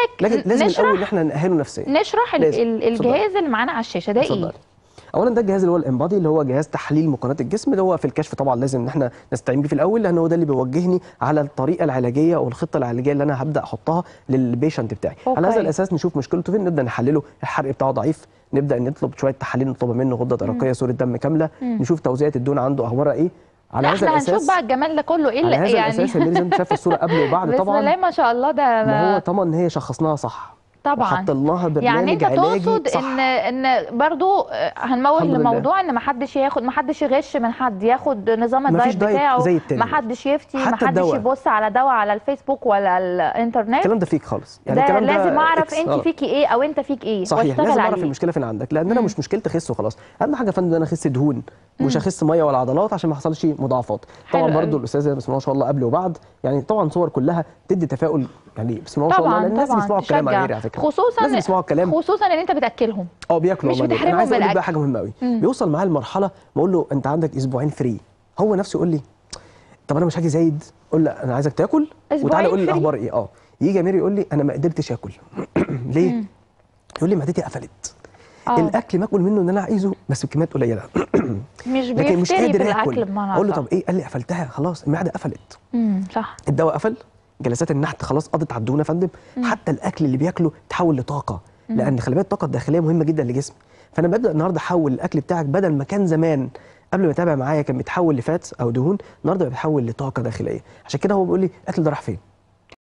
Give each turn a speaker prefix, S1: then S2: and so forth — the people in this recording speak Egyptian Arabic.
S1: معاك
S2: لكن لازم
S1: نشرح
S2: الاول ان احنا نأهله نفسيا
S1: نشرح ال-
S2: لازم.
S1: ال- الجهاز اللي معانا على الشاشه ده ايه
S2: اتفضلي. اولا ده الجهاز اللي هو الانبادي اللي هو جهاز تحليل مكونات الجسم اللي هو في الكشف طبعا لازم ان احنا نستعين بيه في الاول لان هو ده اللي بيوجهني على الطريقه العلاجيه او الخطه العلاجيه اللي انا هبدا احطها للبيشنت بتاعي
S1: أوكي.
S2: على هذا الاساس نشوف مشكلته فين نبدا نحلله الحرق بتاعه ضعيف نبدا نطلب شويه تحاليل نطلب منه غده درقيه صوره دم كامله نشوف توزيعه الدهون عنده اخبارها ايه على
S1: لا
S2: هذا
S1: احنا هنشوف
S2: الاساس
S1: بقى الجمال ده كله ايه
S2: على
S1: اللي
S2: هذا
S1: يعني
S2: الاساس اللي انت شايف الصوره قبل وبعد
S1: بسم
S2: طبعا
S1: الله ما شاء الله ده
S2: ما هو طبعا ان هي شخصناها صح
S1: طبعا
S2: وحط لها برنامج
S1: يعني انت
S2: علاجي
S1: تقصد
S2: صح.
S1: ان ان برضو آه، هنموه
S2: الحمد لله.
S1: لموضوع ان ما حدش ياخد ما حدش يغش من حد ياخد نظام
S2: مفيش
S1: الدايت
S2: دايت
S1: بتاعه
S2: زي التاني.
S1: ما حدش يفتي ما
S2: حتى
S1: حدش
S2: الدواء.
S1: يبص على دواء على الفيسبوك ولا الانترنت
S2: الكلام ده فيك خالص
S1: ده
S2: الكلام
S1: لازم اعرف
S2: إكس
S1: انت
S2: غلط.
S1: فيكي ايه او انت فيك ايه
S2: صحيح
S1: واشتغل
S2: لازم اعرف
S1: عليه
S2: المشكله فين عندك لان انا مش مشكله اخس وخلاص اهم حاجه يا فندم ان انا اخس دهون مش اخس ميه ولا عضلات عشان ما يحصلش مضاعفات طبعا
S1: حلو
S2: برضو
S1: قوي.
S2: الاستاذه بسم الله ما شاء الله قبل وبعد يعني طبعا صور كلها تدي تفاؤل يعني بسم الله ما شاء الله
S1: طبعا
S2: لان الناس
S1: طبعا
S2: بيسمعوا الكلام عن
S1: تشجع.
S2: غيري على فكره
S1: خصوصا
S2: لازم يسمعوا الكلام
S1: خصوصا ان انت بتاكلهم
S2: اه بياكلوا
S1: مش
S2: والله
S1: بتحرمهم
S2: انا عايز
S1: من
S2: اقول لك بقى
S1: الأكل.
S2: حاجه مهمه قوي بيوصل معايا لمرحله بقول له انت عندك اسبوعين فري هو نفسه يقول لي طب انا مش هاجي زايد اقول له انا عايزك تاكل
S1: أسبوعين
S2: وتعالى قول لي
S1: free؟
S2: الاخبار ايه اه يجي امير يقول لي انا ما قدرتش اكل ليه يقول لي معدتي قفلت
S1: آه.
S2: الاكل باكل منه اللي انا عايزه بس بكميات قليله
S1: مش
S2: لكن مش
S1: بيفتري في
S2: قادر
S1: الاكل
S2: اكل
S1: بمعنى
S2: اقول له
S1: أصح.
S2: طب ايه قال لي قفلتها خلاص المعده قفلت
S1: امم صح
S2: الدواء قفل جلسات النحت خلاص قضت على الدهون يا فندم حتى الاكل اللي بياكله تحول لطاقه لان خلي بالك الطاقه الداخليه مهمه جدا لجسمي فانا ببدا النهارده احول الاكل بتاعك بدل ما كان زمان قبل ما يتابع معايا كان بيتحول لفات او دهون النهارده بيتحول لطاقه داخليه عشان كده هو بيقول لي الاكل ده راح فين